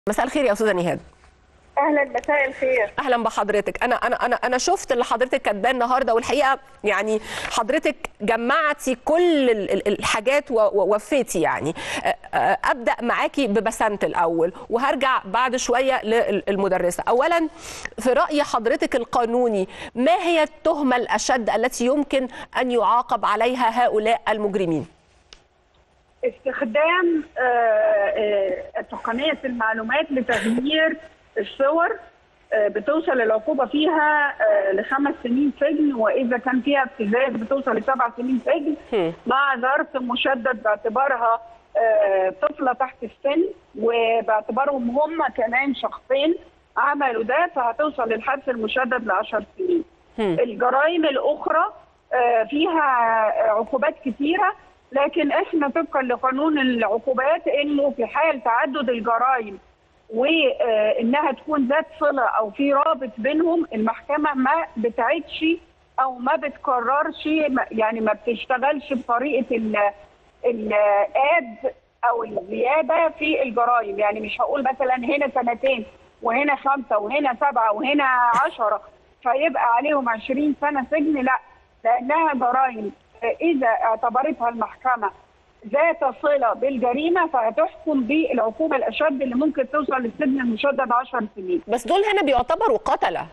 مساء الخير يا استاذه نهاد اهلا مساء الخير اهلا بحضرتك انا انا انا انا شفت اللي حضرتك كاتباه النهارده والحقيقه يعني حضرتك جمعتي كل ال- ال- الحاجات و- ووفيتي يعني أ- أ- ابدا معاكي ببسنت الاول وهرجع بعد شويه للمدرسه اولا في راي حضرتك القانوني ما هي التهمه الاشد التي يمكن ان يعاقب عليها هؤلاء المجرمين استخدام آه، آه، تقنيه المعلومات لتغيير الصور آه، بتوصل العقوبه فيها آه، لخمس سنين سجن واذا كان فيها ابتزاز بتوصل لسبع سنين سجن هم. مع ظرف مشدد باعتبارها آه، طفله تحت السن وباعتبارهم هم كمان شخصين عملوا ده فهتوصل للحبس المشدد ل 10 سنين. هم. الجرائم الاخرى آه، فيها عقوبات كثيره لكن احنا طبقا لقانون العقوبات انه في حال تعدد الجرائم وانها تكون ذات صله او في رابط بينهم المحكمه ما بتعيدش او ما بتكررش يعني ما بتشتغلش بطريقه ال- الاد او الزياده في الجرائم يعني مش هقول مثلا هنا سنتين وهنا خمسه وهنا سبعه وهنا عشره فيبقى عليهم 20 سنه سجن لا لانها جرائم اذا اعتبرتها المحكمه ذات صله بالجريمه فهتحكم بالعقوبه الاشد اللي ممكن توصل للسجن المشدد 10 سنين. بس دول هنا بيعتبروا قتله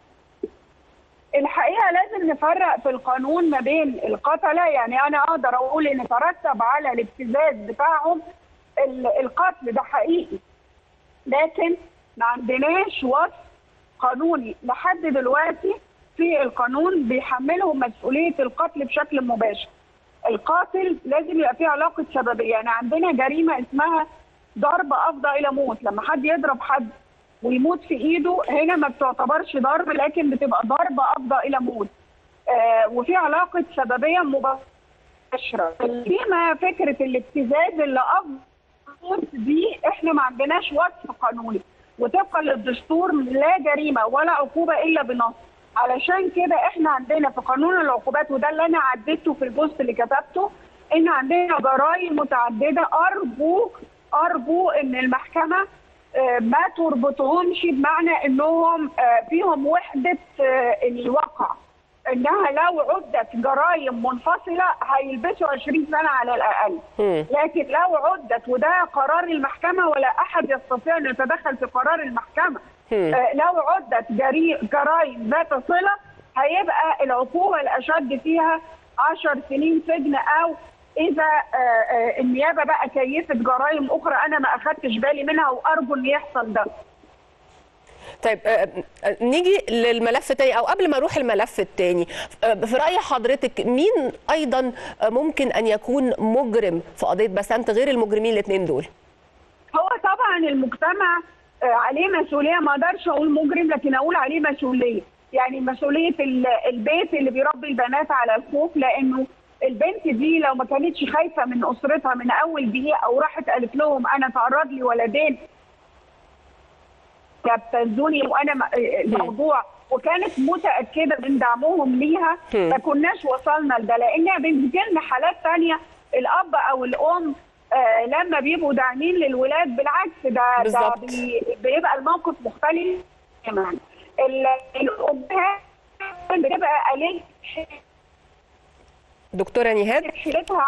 الحقيقه لازم نفرق في القانون ما بين القتله يعني انا اقدر اقول ان ترتب على الابتزاز بتاعهم ال- القتل ده حقيقي لكن ما عندناش وصف قانوني لحد دلوقتي في القانون بيحملهم مسؤوليه القتل بشكل مباشر. القاتل لازم يبقى فيه علاقه سببيه يعني عندنا جريمه اسمها ضرب افضى الى موت لما حد يضرب حد ويموت في ايده هنا ما بتعتبرش ضرب لكن بتبقى ضرب افضى الى موت آه وفي علاقه سببيه مباشره فيما فكره الابتزاز اللي افضل دي احنا ما عندناش وصف قانوني وطبقا للدستور لا جريمه ولا عقوبه الا بنص علشان كده احنا عندنا في قانون العقوبات وده اللي انا عديته في البوست اللي كتبته ان عندنا جرائم متعدده ارجو ارجو ان المحكمه آه، ما تربطهمش بمعنى انهم آه، فيهم وحده آه، الواقع انها لو عدت جرائم منفصله هيلبسوا 20 سنه على الاقل هم. لكن لو عدت وده قرار المحكمه ولا احد يستطيع ان يتدخل في قرار المحكمه هم. آه، لو عدت جري- جرائم ذات صله هيبقى العقوبه الاشد فيها 10 سنين سجن او اذا آه، آه، النيابه بقى كيفت جرائم اخرى انا ما اخدتش بالي منها وارجو ان يحصل ده طيب آه، آه، نيجي للملف التاني او قبل ما اروح الملف التاني آه، في راي حضرتك مين ايضا آه، ممكن ان يكون مجرم في قضيه بسنت غير المجرمين الاثنين دول هو طبعا المجتمع آه، عليه مسؤوليه ما اقدرش اقول مجرم لكن اقول عليه مسؤوليه يعني مسؤوليه ال- البيت اللي بيربي البنات على الخوف لانه البنت دي لو ما كانتش خايفه من اسرتها من اول دقيقه وراحت قالت لهم انا تعرض لي ولدين يبتزوني وانا م- الموضوع وكانت متاكده من دعمهم ليها هم. ما كناش وصلنا لده لان بتجي لنا حالات ثانيه الاب او الام آه لما بيبقوا داعمين للولاد بالعكس ده ده بالظبط. بي بيبقى الموقف مختلف تماما ال- الامهات بتبقى قليل دكتوره نهاد حيلتها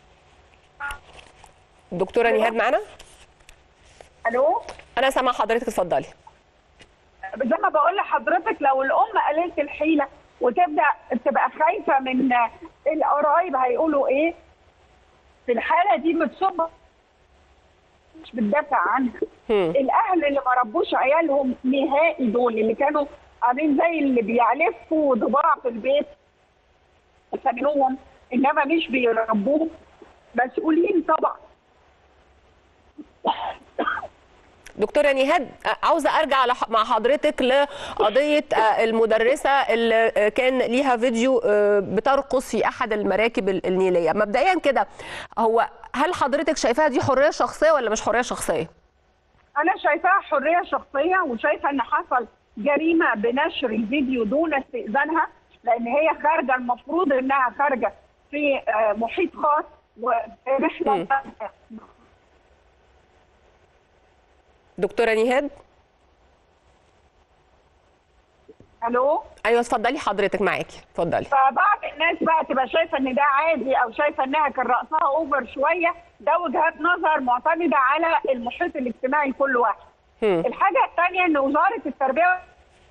دكتوره نهاد معانا الو انا سامعه حضرتك اتفضلي زي ما بقول لحضرتك لو الام قليله الحيله وتبدا تبقى خايفه من القرايب هيقولوا ايه في الحاله دي بتصب مش بتدافع عنها هم. الاهل اللي ما ربوش عيالهم نهائي دول اللي كانوا عاملين زي اللي بيعلفوا ضباع في البيت يسمينوهم انما مش بيربوهم مسؤولين طبعا دكتوره نهاد آه، عاوزه ارجع لح- مع حضرتك لقضيه آه، المدرسه اللي آه، كان ليها فيديو آه، بترقص في احد المراكب ال- النيليه مبدئيا كده هو هل حضرتك شايفاها دي حريه شخصيه ولا مش حريه شخصيه انا شايفاها حريه شخصيه وشايفه ان حصل جريمه بنشر الفيديو دون استئذانها لان هي خارجه المفروض انها خارجه في آه، محيط خاص ورحله دكتوره نهاد الو ايوه اتفضلي حضرتك معاكي اتفضلي فبعض الناس بقى تبقى شايفه ان ده عادي او شايفه انها كان راسها اوفر شويه ده وجهات نظر معتمده على المحيط الاجتماعي لكل واحد. هم. الحاجه الثانيه ان وزاره التربيه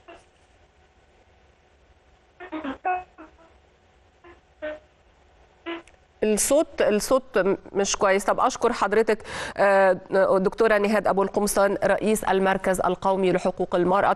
الصوت الصوت م- مش كويس طب اشكر حضرتك آه، دكتوره نهاد ابو القمصان رئيس المركز القومي لحقوق المراه